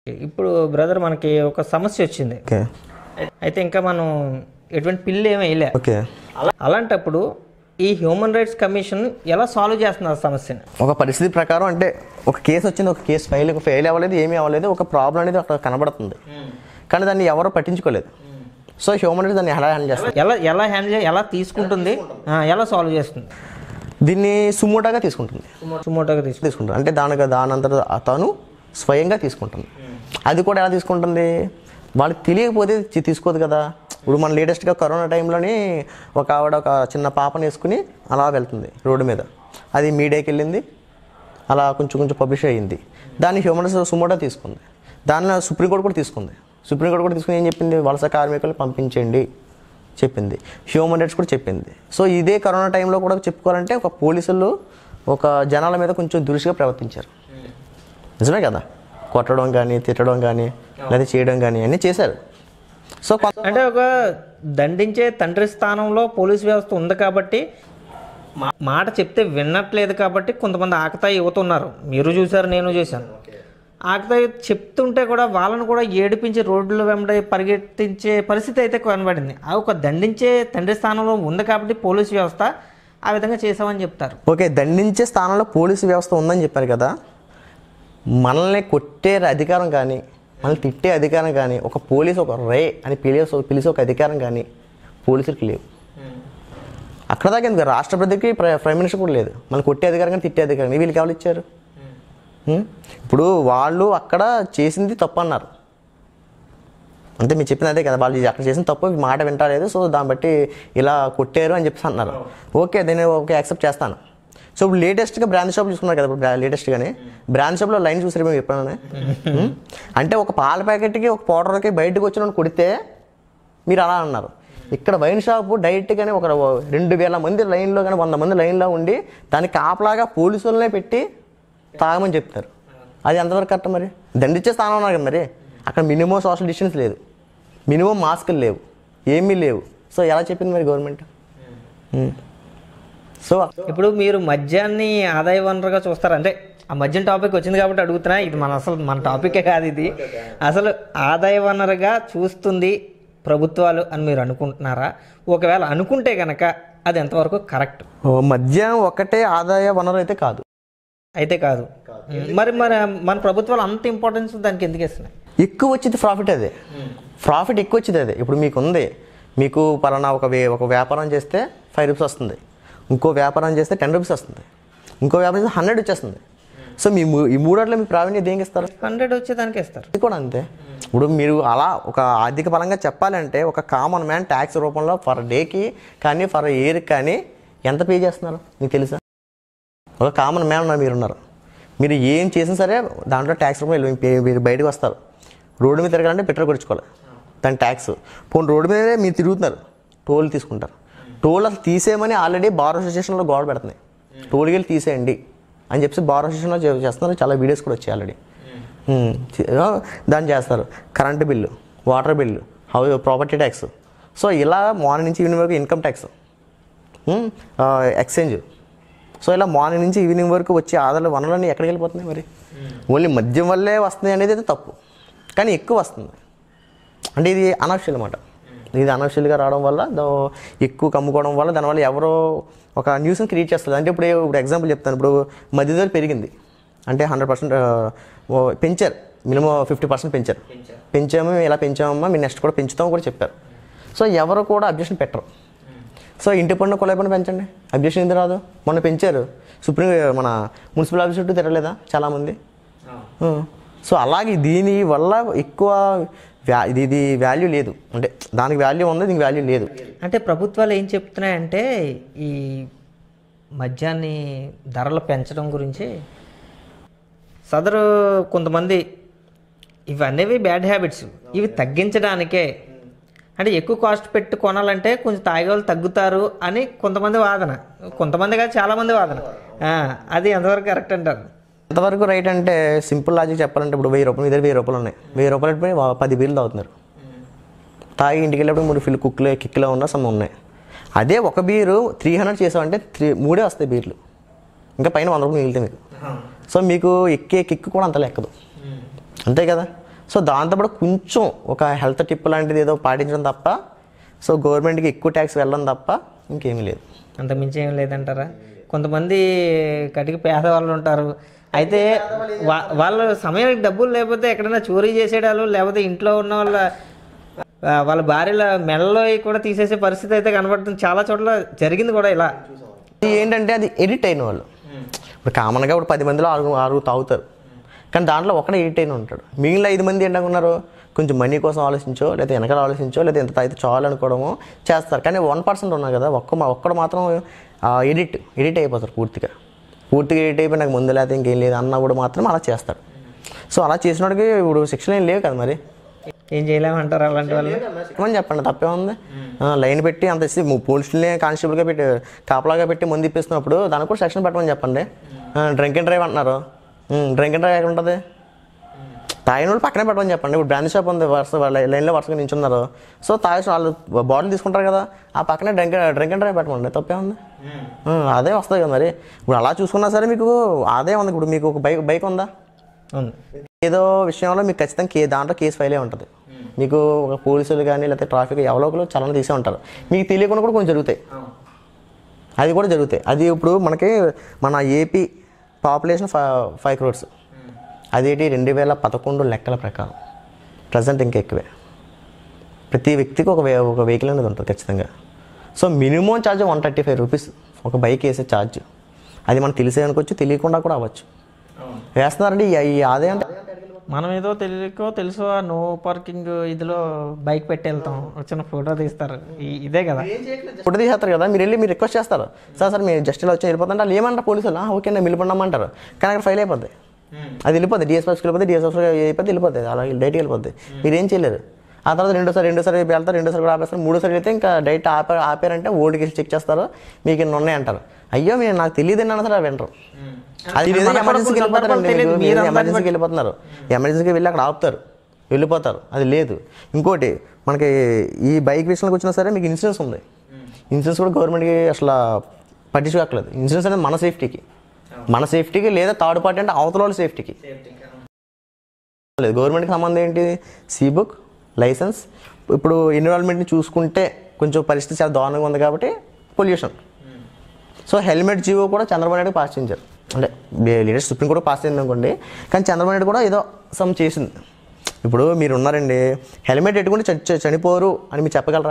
ఇప్పుడు బ్రదర్ మనకి ఒక సమస్య వచ్చింది ఓకే అయితే ఇంకా మనం ఎటువంటి పిల్లు ఏమీ వేయలే ఓకే అలా అలాంటప్పుడు ఈ హ్యూమన్ రైట్స్ కమిషన్ ఎలా సాల్వ్ చేస్తుంది ఆ సమస్యని ఒక పరిస్థితి ప్రకారం అంటే ఒక కేసు వచ్చింది ఒక కేసు ఫెయిల్ ఫెయిల్ అవ్వలేదు ఏమీ అవ్వలేదు ఒక ప్రాబ్లం అనేది అక్కడ కనబడుతుంది కానీ దాన్ని ఎవరు పట్టించుకోలేదు సో హ్యూమన్ రైట్స్ దాన్ని ఎలా హ్యాండిల్ చేస్తారు ఎలా ఎలా హ్యాండిల్ చేయ ఎలా తీసుకుంటుంది ఆ, ఎలా సాల్వ్ చేస్తుంది దీన్ని సుమోటాగా తీసుకుంటుంది సుమోటోగా తీసుకుంటుంది తీసుకుంటుంది అంటే దానికి దానంతట తను స్వయంగా తీసుకుంటుంది అది కూడా ఎలా తీసుకుంటుంది వాళ్ళకి తెలియకపోతే తి- తీసుకోదు కదా ఇప్పుడు మన లేటెస్ట్గా కరోనా టైంలోని ఒక ఆవిడ ఒక చిన్న పాపని వేసుకుని అలా వెళ్తుంది రోడ్డు మీద అది మీడియాకి వెళ్ళింది అలా కొంచెం కొంచెం పబ్లిష్ అయ్యింది దాన్ని హ్యూమన్ సుమోటో తీసుకుంది దానిలో సుప్రీంకోర్టు కూడా తీసుకుంది సుప్రీంకోర్టు కూడా తీసుకుని ఏం చెప్పింది వలస కార్మికులు పంపించండి చెప్పింది హ్యూమన్ రైట్స్ కూడా చెప్పింది సో ఇదే కరోనా టైంలో కూడా చెప్పుకోవాలంటే ఒక పోలీసులు ఒక జనాల మీద కొంచెం దురుసుగా ప్రవర్తించారు నిజమే కదా కొట్టడం కానీ తిట్టడం కానీ లేదా చేయడం కానీ అన్నీ చేశారు సో కొంత అంటే ఒక దండించే తండ్రి స్థానంలో పోలీస్ వ్యవస్థ ఉంది కాబట్టి మా- మాట చెప్తే వినట్లేదు కాబట్టి కొంతమంది ఆకతాయి యువత ఉన్నారు మీరు చూసారు నేను చూశాను ఆకతాయి చెప్తుంటే కూడా వాళ్ళను కూడా ఏడిపించి రోడ్ల వెంబడి పరిగెత్తించే పరిస్థితి అయితే కనబడింది ఆ ఒక దండించే తండ్రి స్థానంలో ఉంది కాబట్టి పోలీస్ వ్యవస్థ ఆ విధంగా చేసామని చెప్తారు ఓకే దండించే స్థానంలో పోలీసు వ్యవస్థ ఉందని చెప్పారు కదా మనల్ని కొట్టే అధికారం కానీ మనల్ని తిట్టే అధికారం కానీ ఒక పోలీసు ఒక రే అని పిలిచే పిలిచే ఒక అధికారం కానీ పోలీసులకు లేవు అక్కడ దాకా ఎందుకు రాష్ట్రపతికి ప్ర- ప్రైమ్ మినిస్టర్ కూడా లేదు మనం కొట్టే అధికారం కానీ తిట్టే అధికారం కానీ వీళ్ళకి ఎవరు ఇచ్చారు ఉం? ఇప్పుడు వాళ్ళు అక్కడ చేసింది తప్పు అన్నారు అంతే మీరు చెప్పిన అదే కదా వాళ్ళు అక్కడ చేసిన తప్పు ఈ మాట వింటలేదు సో దాన్ని బట్టి ఇలా కొట్టారు అని చెప్పేసి అన్నారు ఓకే నేను ఓకే యాక్సెప్ట్ చేస్తాను సో ఇప్పుడు లేటెస్ట్గా బ్రాండ్ షాప్ చూసుకున్నారు కదా ఇప్పుడు లేటెస్ట్గానే బ్రాండ్ షాప్లో లైన్ చూసారు మేము ఎప్పుడైనా ఉం? అంటే ఒక పాల ప్యాకెట్కి ఒక పౌడర్కి బయటకు వచ్చిన వాడిని కొడితే మీరు అలా అన్నారు ఇక్కడ వైన్ షాపు డైరెక్ట్గానే ఒక రెండు వేల మంది లైన్లో కానీ వంద మంది లైన్లో ఉండి దానికి కాపలాగా పోలీసులనే పెట్టి తాగమని చెప్తారు అది ఎంతవరకు కరెక్ట్ మరి దండిచ్చే స్థానం ఉన్నారు కదా మరి అక్కడ మినిమం సోషల్ డిస్టెన్స్ లేదు మినిమం మాస్కులు లేవు ఏమీ లేవు సో ఎలా చెప్పింది మరి గవర్నమెంట్ సో ఇప్పుడు మీరు మద్యాన్ని ఆదాయ వనరుగా చూస్తారు అంటే ఆ మద్యం టాపిక్ వచ్చింది కాబట్టి అడుగుతున్నా ఇది మన అసలు మన టాపికే కాదు ఇది అసలు ఆదాయ వనరుగా చూస్తుంది ప్రభుత్వాలు అని మీరు అనుకుంటున్నారా ఒకవేళ అనుకుంటే కనుక అది ఎంతవరకు కరెక్ట్ మద్యం ఒకటే ఆదాయ వనరు అయితే కాదు అయితే కాదు మరి మరి మన ప్రభుత్వాలు అంత ఇంపార్టెన్స్ దానికి ఎందుకు ఇస్తున్నాయి ఎక్కువ వచ్చేది ప్రాఫిట్ అదే ప్రాఫిట్ ఎక్కువ వచ్చేది అదే ఇప్పుడు మీకు ఉంది మీకు పలానా ఒక వే ఒక వ్యాపారం చేస్తే ఫైవ్ రూపీస్ వస్తుంది ఇంకో వ్యాపారం చేస్తే టెన్ రూపీస్ వస్తుంది ఇంకో వ్యాపారం చేస్తే హండ్రెడ్ వచ్చేస్తుంది సో మీ మూ- ఈ మూడోట్లో మీ ప్రావీణ్యం దేనికి ఇస్తారు హండ్రెడ్ వచ్చేదానికి ఇస్తారు ఇది కూడా అంతే ఇప్పుడు మీరు అలా ఒక ఆర్థిక పరంగా చెప్పాలంటే ఒక కామన్ మ్యాన్ ట్యాక్స్ రూపంలో ఫర్ డేకి కానీ ఫర్ ఇయర్కి కానీ ఎంత పే చేస్తున్నారు మీకు తెలుసా ఒక కామన్ మ్యాన్ ఉన్నారు మీరు ఉన్నారు మీరు ఏం చేసినా సరే దాంట్లో ట్యాక్స్ రూపంలో వెళ్ళి మీరు- మీరు బయటకు వస్తారు రోడ్డు మీద తిరగాలంటే పెట్రోల్ కొడుచుకోవాలి దాని ట్యాక్స్ పోనీ రోడ్డు మీదే మీరు తిరుగుతున్నారు టోల్ తీసుకుంటారు టోల్ అసలు తీసేయమని ఆల్రెడీ బార్ అసోసియేషన్లో గోడ పెడుతున్నాయి టోల్కి వెళ్ళి తీసేయండి అని చెప్పి బార్ అసోసియేషన్లో చే- చేస్తున్నారు చాలా వీడియోస్ కూడా వచ్చాయి ఆల్రెడీ ఉమ్, చి- ఆ, దాన్ని చేస్తారు current bill water bill house property tax so ఇలా మార్నింగ్ నుంచి ఈవినింగ్ వరకు ఇన్కమ్ ట్యాక్స్ ఎక్స్చేంజ్ సో ఇలా మార్నింగ్ నుంచి ఈవినింగ్ వరకు వచ్చే ఆదాయాల వనరులన్నీ ఎక్కడికి వెళ్ళిపోతున్నాయి మరి ఓన్లీ మద్యం వల్లే వస్తుంది అనేది అయితే తప్పు కానీ ఎక్కువ వస్తుంది అంటే ఇది అనఫిషియల్ అనమాట ఇది అనఫిషియల్గా రావడం వల్ల దో- ఎక్కువ కమ్ముకోవడం వల్ల దానివల్ల ఎవరో ఒక న్యూస్ని క్రియేట్ చేస్తుంది అంటే ఇప్పుడు ఇప్పుడు ఎగ్జాంపుల్ చెప్తాను ఇప్పుడు మధ్య ధర పెరిగింది అంటే హండ్రెడ్ పర్సెంట్ పెంచారు మినిమం ఫిఫ్టీ పర్సెంట్ పెంచారు పెంచాము ఇలా పెంచామమ్మా మీ నెక్స్ట్ కూడా పెంచుతాం కూడా చెప్పారు సో ఎవరు కూడా అబ్జెక్షన్ పెట్టరు సో ఇంటి పన్ను కులాయి పన్ను పెంచండి అబ్జెక్షన్ ఎందుకు రాదు మొన్న పెంచారు సుప్రీం మన మున్సిపల్ ఆఫీస్ చుట్టూ తిరగలేదా చాలామంది ఆ. సో అలాగే దీని వల్ల ఎక్కువ వ్యా ఇది ఇది వాల్యూ లేదు అంటే దానికి వాల్యూ ఉంది దీనికి వాల్యూ లేదు అంటే ప్రభుత్వాలు ఏం చెప్తున్నాయంటే ఈ మద్యాన్ని ధరలు పెంచడం గురించి సదరు కొంతమంది ఇవి అనేవి బ్యాడ్ హ్యాబిట్స్ ఇవి తగ్గించడానికే అంటే ఎక్కువ కాస్ట్ పెట్టి కొనాలంటే కొంచెం తాగే వాళ్ళు తగ్గుతారు అని కొంతమంది వాదన కొంతమంది కాదు చాలామంది వాదన ఆ, అది ఎంతవరకు కరెక్ట్ అంటారు ఎంతవరకు రైట్ అంటే సింపుల్ లాజిక్ చెప్పాలంటే ఇప్పుడు వెయ్యి రూపాయలు ఇద్దరు వెయ్యి రూపాయలు ఉన్నాయి వెయ్యి రూపాయలు పెట్టి వా- పది బీర్లు తాగుతున్నారు తాగి ఇంటికి వెళ్ళేప్పుడు మూడు ఫిల్ కుక్లో కిక్లో ఉన్న సమ్ ఉన్నాయి అదే ఒక బీరు త్రీ హండ్రెడ్ చేసామంటే త్రీ మూడే వస్తాయి బీర్లు ఇంకా పైన వంద రూపాయలు మిగిలితే మీకు సో మీకు ఎక్కే కిక్ కూడా అంత లెక్కదు అంతే కదా సో దాంతోపాటు కొంచెం ఒక హెల్త్ టిప్ లాంటిది ఏదో పాటించడం తప్ప సో గవర్నమెంట్కి ఎక్కువ ట్యాక్స్ వెళ్ళడం తప్ప ఇంకేమీ లేదు అంత మించి ఏం లేదంటారా కొంతమంది కటికి పేదవాళ్ళు ఉంటారు అయితే వా- వాళ్ళ సమయానికి డబ్బులు లేకపోతే ఎక్కడైనా చోరీ చేసేటాలు లేకపోతే ఇంట్లో ఉన్న వాళ్ళ ఆ, వాళ్ళ భార్యల మెడలో కూడా తీసేసే పరిస్థితి అయితే కనబడుతుంది చాలా చోట్ల జరిగింది కూడా ఇలా ఇది ఏంటంటే అది ఎడిట్ అయిన వాళ్ళు ఇప్పుడు కామన్గా ఇప్పుడు పది మందిలో ఆరు ఆరుగురు తాగుతారు కానీ దాంట్లో ఒకడే ఎడిట్ అయిన ఉంటాడు మిగిలిన ఐదు మంది ఏంటనుకున్నారు కొంచెం మనీ కోసం ఆలోచించో లేదా వెనకాల ఆలోచించో లేదా ఎంత తాగితే చాలు అనుకోవడమో చేస్తారు కానీ వన్ పర్సెంట్ ఉన్నారు కదా ఒక్క మా- ఒక్కడు మాత్రం ఎడిట్ ఎడిట్ అయిపోతారు పూర్తిగా పూర్తిగా ఎడిట్ అయిపోయి నాకు ముందు లేకపోతే ఇంకేం లేదు అన్నప్పుడు మాత్రం అలా చేస్తాడు సో అలా చేసినోడికి ఇప్పుడు శిక్షలు ఏం లేవు కదా మరి ఏం చేయలేమంటారు అలాంటి వాళ్ళు ఏమని చెప్పండి తప్పే ఉంది ఆ, లైన్ పెట్టి అంత ఇస్తే ము- పోలీసులనే కానిస్టేబుల్గా పెట్టి కాపలాగా పెట్టి ముందు ఇప్పిస్తున్నప్పుడు దానికి కూడా సెక్షన్ పెట్టమని చెప్పండి డ్రింక్ అండ్ డ్రైవ్ అంటున్నారు డ్రింక్ అండ్ డ్రైవ్ ఎక్కడ ఉంటుంది తాగిన వాళ్ళు పక్కనే పెట్టమని చెప్పండి ఇప్పుడు బ్రాండ్ షాప్ ఉంది వరుస వాళ్ళ లైన్లో వరుసగా నించున్నారు సో తాగి వాళ్ళు బాటిల్ తీసుకుంటారు కదా ఆ పక్కనే డ్రింక్ డ్రింక్ అండ్ డ్రైవ్ పెట్టమండి తప్పే ఉంది ఆ, అదే వస్తుంది కదా మరి ఇప్పుడు అలా చూసుకున్నా సరే మీకు అదే ఉంది ఇప్పుడు మీకు ఒక బైక్ బైక్ ఉందా ఉంది ఏదో విషయంలో మీకు ఖచ్చితంగా కే దాంట్లో కేసు ఫైల్ అయి ఉంటుంది మీకు ఒక పోలీసులు కానీ లేకపోతే ట్రాఫిక్ ఎవరో ఒకరు చలన తీసే ఉంటారు మీకు తెలియకుండా కూడా కొంచెం జరుగుతాయి అది కూడా జరుగుతాయి అది ఇప్పుడు మనకి మన ఏపీ పాపులేషన్ ఫైవ్ క్రోర్స్ అదేంటి రెండు వేల పదకొండు లెక్కల ప్రకారం ప్రజెంట్ ఇంకా ఎక్కువే ప్రతి వ్యక్తికి ఒక వే- ఒక వెహికల్ అనేది ఉంటుంది ఖచ్చితంగా so minimum charge one thirty five rupees ఒక బైక్ వేసే ఛార్జ్ అది మనకు తెలిసే అనుకోవచ్చు తెలియకుండా కూడా అవ్వచ్చు వేస్తున్నారండి ఈ- ఈ ఆదాయం మనం ఏదో తెలియకో తెలుసో నో పార్కింగ్ ఇదిలో బైక్ పెట్టి వెళ్తాం వచ్చిన ఫోటో తీస్తారు ఈ- ఇదే కదా ఫోటో తీసేస్తారు కదా మీరు వెళ్ళి మీరు రిక్వెస్ట్ చేస్తారు సార్ సార్ మీరు జస్ట్ ఇలా వచ్చి వెళ్ళిపోతుంటే వాళ్ళు ఏమంటారు పోలీసులు "ఆ, ఓకే నేను వెళ్ళిపోండమంటారు కానీ అక్కడ ఫైల్ అయిపోద్ది అది వెళ్ళిపోద్ది డిఎస్ఎఫ్కి వెళ్ళిపోతే డిఎస్ఎఫ్ అయిపోతే వెళ్ళిపోతుంది అలా డైరెక్ట్ వెళ్ళిపోద్ది మీరు ఏం చేయలేరు ఆ తర్వాత రెండోసారి రెండోసారి వెళ్తారు రెండోసారి కూడా ఆపేస్తారు మూడోసారి వెళ్తే ఇంకా డైరెక్ట్ ఆపా ఆపారంటే ఓడికి వెళ్ళి చెక్ చేస్తారు మీకు ఇన్ని ఉన్నాయి అంటారు అయ్యో మీరు నాకు తెలియదు అన్న సరే వింటారు అది లేదు మనకు ఎమర్జెన్సీకి కొన్ని వెళ్ళిపోతారండి సందర్భాలు తెలియదు. మీరు మీరు అంతా ఎమర్జెన్సీకి వెళ్ళిపోతున్నారు ఎమర్జెన్సీకి వెళ్ళి అక్కడ ఆపుతారు వెళ్ళిపోతారు అది లేదు ఇంకోటి మనకి ఈ బైక్ విషయంలోకి వచ్చినా సరే మీకు ఇన్సూరెన్స్ ఉంది ఇన్సూరెన్స్ కూడా గవర్నమెంట్కి అసలు పట్టించుకోకలేదు ఇన్సూరెన్స్ అనేది మన సేఫ్టీకి మన సేఫ్టీకి లేదా థర్డ్ పార్టీ అంటే అవతల వాళ్ళ సేఫ్టీకి లేదు గవర్నమెంట్కి సంబంధం ఏంటి సీ బుక్ లైసెన్స్ ఇప్పుడు ఎన్విరాన్మెంట్ని చూసుకుంటే కొంచెం పరిస్థితి చాలా దారుణంగా ఉంది కాబట్టి పొల్యూషన్ సో హెల్మెట్ జీవో కూడా చంద్రబాబు నాయుడు పాస్ చేయించారు అంటే లీడర్ సుప్రీం కోర్టు పాస్ చేసింది అనుకోండి కానీ చంద్రబాబు నాయుడు కూడా ఏదో సమ్ చేసింది ఇప్పుడు మీరు ఉన్నారండి హెల్మెట్ పెట్టుకుంటే చ- చ- చనిపోరు అని మీరు చెప్పగలరా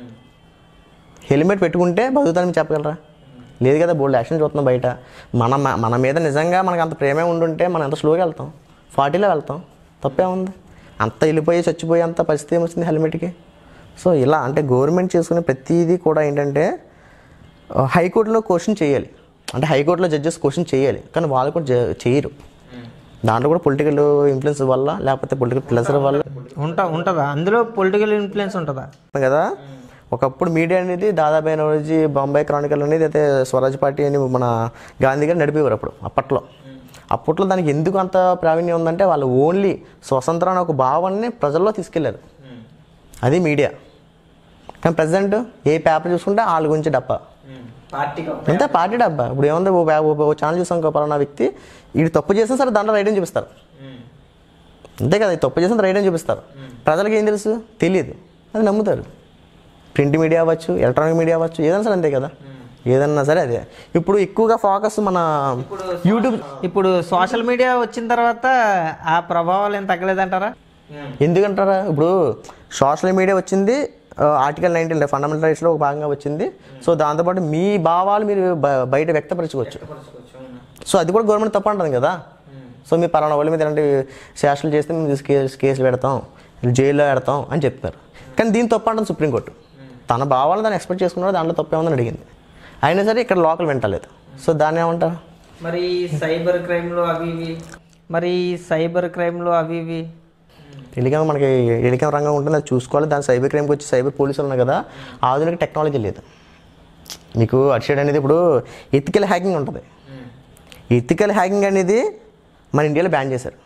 హెల్మెట్ పెట్టుకుంటే బతుకుతారని మీరు చెప్పగలరా లేదు కదా బోల్డ్ యాక్షన్ చూస్తున్నాం బయట మన మన మీద నిజంగా మనకు అంత ప్రేమే ఉండుంటే మనం ఎంత స్లోగా వెళ్తాం ఫార్టీలో వెళ్తాం తప్పే ఉంది అంత వెళ్ళిపోయి చచ్చిపోయి అంత పరిస్థితి ఏమొచ్చింది హెల్మెట్కి సో ఇలా అంటే గవర్నమెంట్ చేసుకునే ప్రతిదీ కూడా ఏంటంటే ఆ, హైకోర్టులో క్వశ్చన్ చేయాలి అంటే హైకోర్టులో జడ్జెస్ క్వశ్చన్ చేయాలి కానీ వాళ్ళు కూడా జ- చేయరు దాంట్లో కూడా పొలిటికల్ ఇన్ఫ్లుయెన్స్ వల్ల లేకపోతే పొలిటికల్ ప్రెషర్ వల్ల ఉంటా ఉంటుందా అందులో పొలిటికల్ ఇన్ఫ్లుయెన్స్ ఉంటుందా కదా ఒకప్పుడు మీడియా అనేది దాదాపు రోజు బాంబే క్రానికల్ అనేది అయితే స్వరాజ్ పార్టీ అని మన గాంధీ గారు నడిపేవారు అప్పుడు అప్పట్లో అప్పట్లో దానికి ఎందుకు అంత ప్రావీణ్యం ఉందంటే వాళ్ళు ఓన్లీ స్వతంత్రం అనే ఒక భావాన్ని ప్రజల్లో తీసుకెళ్లారు అది మీడియా కానీ ప్రజెంట్ ఏ పేపర్ చూసుకుంటే వాళ్ళ గురించి డబ్బా పార్టీకి ఎంత పార్టీ డబ్బా ఇప్పుడు ఏముంది ఓ పే- ఓ- ఓ ఛానల్ చూసాం ఒక పలానా వ్యక్తి వీడు తప్పు చేసినా సరే దాంట్లో రైట్ అని చూపిస్తారు అంతే కదా ఈ తప్పు చేసిన రైట్ అని చూపిస్తారు ప్రజలకు ఏం తెలుసు తెలియదు అది నమ్ముతారు ప్రింట్ మీడియా అవ్వచ్చు ఎలక్ట్రానిక్ మీడియా అవ్వచ్చు ఏదైనా సరే అంతే కదా ఏదన్నా సరే అదే ఇప్పుడు ఎక్కువగా ఫోకస్ మన యూట్యూబ్ ఇప్పుడు సోషల్ మీడియా వచ్చిన తర్వాత ఆ ప్రభావాలు ఏం తగ్గలేదంటారా ఎందుకంటారా ఇప్పుడు సోషల్ మీడియా వచ్చింది ఆర్టికల్ నైన్టీన్ ఫండమెంటల్ రైట్స్లో ఒక భాగంగా వచ్చింది సో దాంతోపాటు మీ భావాలు మీరు బ- బయట వ్యక్తపరచుకోవచ్చు సో అది కూడా గవర్నమెంట్ తప్పు అంటుంది కదా సో మీ పలానా వాళ్ళ మీద ఇలాంటి శాసనలు చేస్తే మేము తీసు- కేసు కేసులు పెడతాం జైల్లో పెడతాం అని చెప్తారు కానీ దీని తప్పు అంటుంది సుప్రీంకోర్టు తన భావాలను దాన్ని ఎక్స్పెక్ట్ చేసుకున్నాడు దాంట్లో తప్పు ఏముందని అడిగింది అయినా సరే ఇక్కడ లోకల్ వింటలేదు సో దాన్ని ఏమంటారు మరి సైబర్ క్రైమ్లో అవి ఇవి మరి సైబర్ క్రైమ్లో అవి ఇవి టెలికాం మనకి టెలికాం రంగం ఉంటుంది అది చూసుకోవాలి దాని సైబర్ క్రైమ్కి వచ్చి సైబర్ పోలీసులు ఉన్నాయి కదా ఆధునిక టెక్నాలజీ లేదు మీకు అటు అనేది ఇప్పుడు ఎథికల్ హ్యాకింగ్ ఉంటుంది ఎథికల్ హ్యాకింగ్ అనేది మన ఇండియాలో బ్యాన్ చేశారు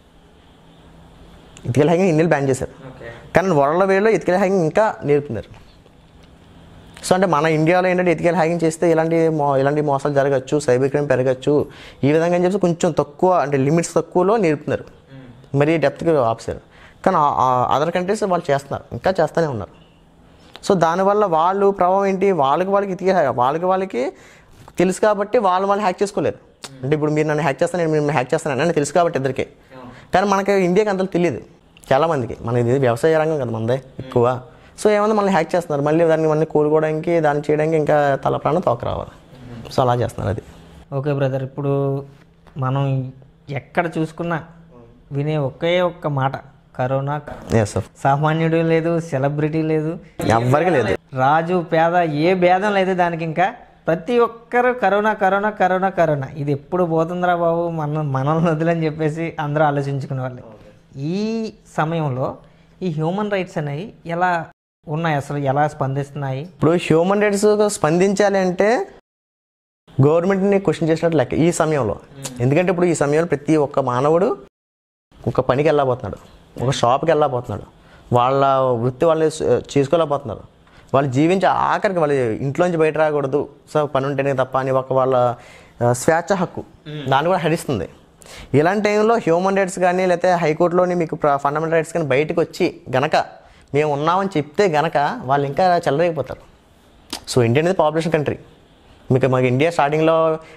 ఎథికల్ హ్యాకింగ్ ఇండియాలో బ్యాన్ చేశారు కానీ వరల్డ్ వేలో ఎథికల్ హ్యాకింగ్ ఇంకా నేర్పుతున్నారు సో అంటే మన ఇండియాలో ఏంటంటే ఎథికల్ హ్యాకింగ్ చేస్తే ఇలాంటి మో ఇలాంటి మోసాలు జరగచ్చు సైబర్ క్రైమ్ పెరగచ్చు ఈ విధంగా అని చెప్పి కొంచెం తక్కువ అంటే లిమిట్స్ తక్కువలో నేర్పుతున్నారు మరి డెప్త్కి ఆపేశారు కానీ అదర్ కంట్రీస్ వాళ్ళు చేస్తున్నారు ఇంకా చేస్తూనే ఉన్నారు సో దానివల్ల వాళ్ళు ప్రభావం ఏంటి వాళ్ళకి వాళ్ళకి ఇతికి వాళ్ళకి వాళ్ళకి తెలుసు కాబట్టి వాళ్ళు వాళ్ళు హ్యాక్ చేసుకోలేరు అంటే ఇప్పుడు మీరు నన్ను హ్యాక్ చేస్తాను నేను మిమ్మల్ని హ్యాక్ చేస్తాను అని తెలుసు కాబట్టి ఇద్దరికి కానీ మనకి ఇండియాకి అంత తెలియదు చాలామందికి మన ఇది వ్యవసాయ రంగం కదా మనదే ఎక్కువ సో ఏమన్నా మనల్ని హ్యాక్ చేస్తున్నారు మళ్ళీ దాన్ని మళ్ళీ కోలుకోవడానికి దాన్ని చేయడానికి ఇంకా తల ప్రాణం తోక రావాలి సో అలా చేస్తున్నారు అది ఓకే బ్రదర్ ఇప్పుడు మనం ఎక్కడ చూసుకున్నా వినే ఒకే ఒక్క మాట కరోనా ఎస్ సార్ సామాన్యుడు లేదు సెలబ్రిటీ లేదు ఎవ్వరికి లేదు రాజు పేద ఏ భేదం లేదు దానికి ఇంకా ప్రతి ఒక్కరు కరోనా కరోనా కరోనా కరోనా ఇది ఎప్పుడు పోతుందిరా బాబు మన మనల్ని వదిలని చెప్పేసి అందరూ ఆలోచించుకునే వాళ్ళు ఈ సమయంలో ఈ హ్యూమన్ రైట్స్ అనేవి ఎలా ఉన్నాయి అసలు ఎలా స్పందిస్తున్నాయి ఇప్పుడు హ్యూమన్ రైట్స్ స్పందించాలి అంటే గవర్నమెంట్ని క్వశ్చన్ చేసినట్టు లెక్క ఈ సమయంలో ఎందుకంటే ఇప్పుడు ఈ సమయంలో ప్రతి ఒక్క మానవుడు ఒక పనికి వెళ్ళబోతున్నాడు ఒక షాప్కి వెళ్ళబోతున్నాడు వాళ్ళ వృత్తి వాళ్ళు చేసుకోలేకపోతున్నారు వాళ్ళు జీవించే ఆఖరికి వాళ్ళు ఇంట్లోంచి బయట రాకూడదు సో పని ఉంటేనే తప్ప అని ఒక వాళ్ళ ఆ, స్వేచ్ఛ హక్కు దాన్ని కూడా హరిస్తుంది ఇలాంటి టైంలో హ్యూమన్ రైట్స్ కానీ లేకపోతే హైకోర్టులోని మీకు ఫండమెంటల్ రైట్స్ కానీ బయటకు వచ్చి గనక మేము ఉన్నామని చెప్తే గనక వాళ్ళు ఇంకా చెల్లరైపోతారు సో ఇండియా అనేది పాపులేషన్ కంట్రీ మీకు మాకు ఇండియా స్టార్టింగ్లో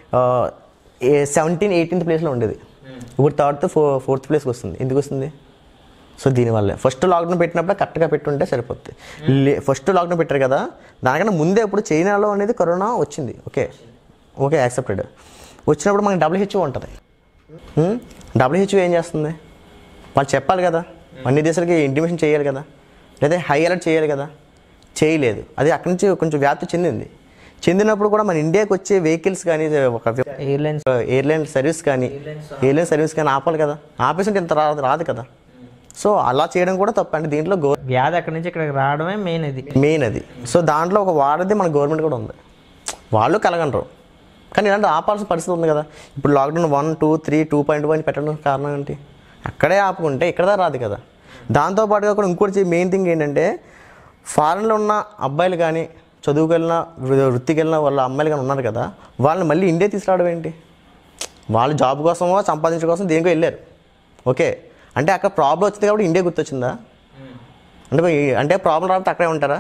సెవెంటీన్ ఎయిటీన్త్ ప్లేస్లో ఉండేది ఇప్పుడు థర్డ్ ఫో ఫోర్త్ ప్లేస్కి వస్తుంది ఎందుకు వస్తుంది సో దీనివల్లే ఫస్ట్ లాక్డౌన్ పెట్టినప్పుడు కరెక్ట్గా పెట్టుంటే సరిపోతుంది లే ఫస్ట్ లాక్డౌన్ పెట్టారు కదా దానికన్నా ముందే ఇప్పుడు చైనాలో అనేది కరోనా వచ్చింది ఓకే ఓకే యాక్సెప్టెడ్ వచ్చినప్పుడు మనకి డబ్ల్యూహెచ్ఓ ఉంటుంది డబ్ల్యూహెచ్ఓ ఏం చేస్తుంది వాళ్ళు చెప్పాలి కదా అన్ని దేశాలకి ఇంటిమేషన్ చేయాలి కదా లేదా హై అలర్ట్ చేయాలి కదా చేయలేదు అది అక్కడి నుంచి కొంచెం వ్యాప్తి చెందింది చెందినప్పుడు కూడా మన ఇండియాకి వచ్చే వెహికల్స్ కానీ ఒక ఎయిర్లైన్స్ ఎయిర్లైన్ సర్వీస్ కానీ ఎయిర్లైన్ సర్వీస్ కానీ ఆపాలి కదా ఆపేసి ఇంత రాదు రాదు కదా సో అలా చేయడం కూడా తప్పు అంటే దీంట్లో గో వ్యాధి అక్కడి నుంచి ఇక్కడికి రావడమే మెయిన్ ఇది మెయిన్ అది సో దాంట్లో ఒక వాడది మన గవర్నమెంట్ కూడా ఉంది వాళ్ళు కలగంటారు కానీ ఇలాంటి ఆపాల్సిన పరిస్థితి ఉంది కదా ఇప్పుడు lockdown one two three two point one పెట్టడం కారణం ఏంటి అక్కడే ఆపుకుంటే ఇక్కడ దాకా రాదు కదా దాంతోపాటుగా కూడా ఇంకోటి మెయిన్ థింగ్ ఏంటంటే ఫారెన్లో ఉన్న అబ్బాయిలు కానీ చదువుకెళ్ళిన వృత్తికి వెళ్ళిన వాళ్ళ అమ్మాయిలు కానీ ఉన్నారు కదా వాళ్ళని మళ్ళీ ఇండియా తీసుకురావడం ఏంటి వాళ్ళు జాబ్ కోసమో సంపాదించడం కోసం దేనికో వెళ్ళారు ఓకే అంటే అక్కడ ప్రాబ్లం వచ్చింది కాబట్టి ఇండియా గుర్తొచ్చిందా అంటే మరి అంటే ప్రాబ్లం రాకపోతే అక్కడే ఉంటారా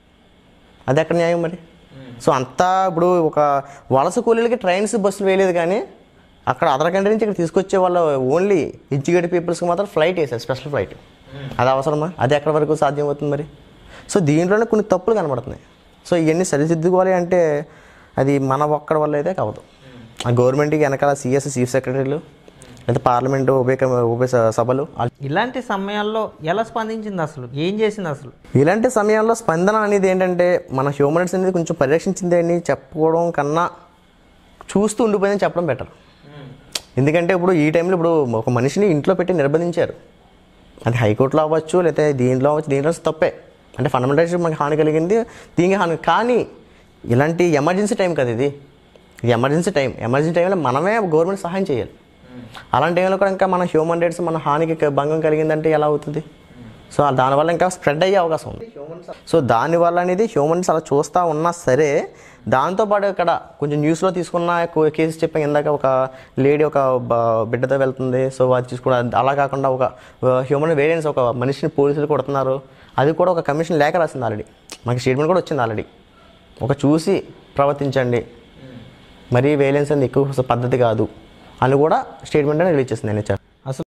అది ఎక్కడ న్యాయం మరి సో అంతా ఇప్పుడు ఒక వలస కూలీలకి ట్రైన్స్ బస్సులు వేయలేదు కానీ అక్కడ అదర్ కంట్రీ నుంచి ఇక్కడ తీసుకొచ్చే వాళ్ళు ఓన్లీ ఎడ్యుకేటెడ్ పీపుల్స్కి మాత్రం ఫ్లైట్ వేసారు స్పెషల్ ఫ్లైట్ అది అవసరమా అది ఎక్కడి వరకు సాధ్యం అవుతుంది మరి సో దీంట్లోనే కొన్ని తప్పులు కనబడుతున్నాయి సో ఇవన్నీ సరిదిద్దుకోవాలి అంటే అది మన ఒక్కడి వల్ల అయితే కావదు ఆ గవర్నమెంట్కి వెనకాల సిఎస్ చీఫ్ సెక్రటరీలు లేదా పార్లమెంటు ఉభయ కమ- ఉభయ స- సభలు వాళ్ళు ఇలాంటి సమయాల్లో ఎలా స్పందించింది అసలు ఏం చేసింది అసలు ఇలాంటి సమయాల్లో స్పందన అనేది ఏంటంటే మన హ్యూమన్ రైట్స్ అనేది కొంచెం పరిరక్షించింది అని చెప్పుకోవడం కన్నా చూస్తూ ఉండిపోయిందని చెప్పడం బెటర్ ఎందుకంటే ఇప్పుడు ఈ టైంలో ఇప్పుడు ఒక మనిషిని ఇంట్లో పెట్టి నిర్బంధించారు అది హైకోర్టులో అవ్వచ్చు లేకపోతే దీంట్లో అవ్వచ్చు దీంట్లో తప్పే అంటే ఫండమెంటల్ రైట్స్ మనకి హాని కలిగింది దీనికి హాని కానీ ఇలాంటి ఎమర్జెన్సీ టైం కదా ఇది ఇది ఎమర్జెన్సీ టైం ఎమర్జెన్సీ టైంలో మనమే గవర్నమెంట్ సహాయం చేయాలి అలాంటి టైంలో కూడా ఇంకా మన హ్యూమన్ రైట్స్ మన హానికి క- భంగం కలిగిందంటే ఎలా అవుతుంది సో దానివల్ల ఇంకా స్ప్రెడ్ అయ్యే అవకాశం ఉంది సో దానివల్ల అనేది హ్యూమన్స్ అలా చూస్తూ ఉన్నా సరే దాంతోపాటు ఇక్కడ కొంచెం న్యూస్లో తీసుకున్న కేసెస్ చెప్పాం ఇందాక ఒక లేడీ ఒక బ- బిడ్డతో వెళ్తుంది సో అది చూసుకోవడం అలా కాకుండా ఒక హ్యూమన్ వేరియన్స్ ఒక మనిషిని పోలీసులు కొడుతున్నారు అది కూడా ఒక కమిషన్ లేఖ రాసింది ఆల్రెడీ మనకి స్టేట్మెంట్ కూడా వచ్చింది ఆల్రెడీ ఒక చూసి ప్రవర్తించండి మరీ వేలెన్స్ అనేది ఎక్కువ పద్ధతి కాదు అని కూడా స్టేట్మెంట్ రిలీజ్ చేసింది ఎన్హెచ్ఆర్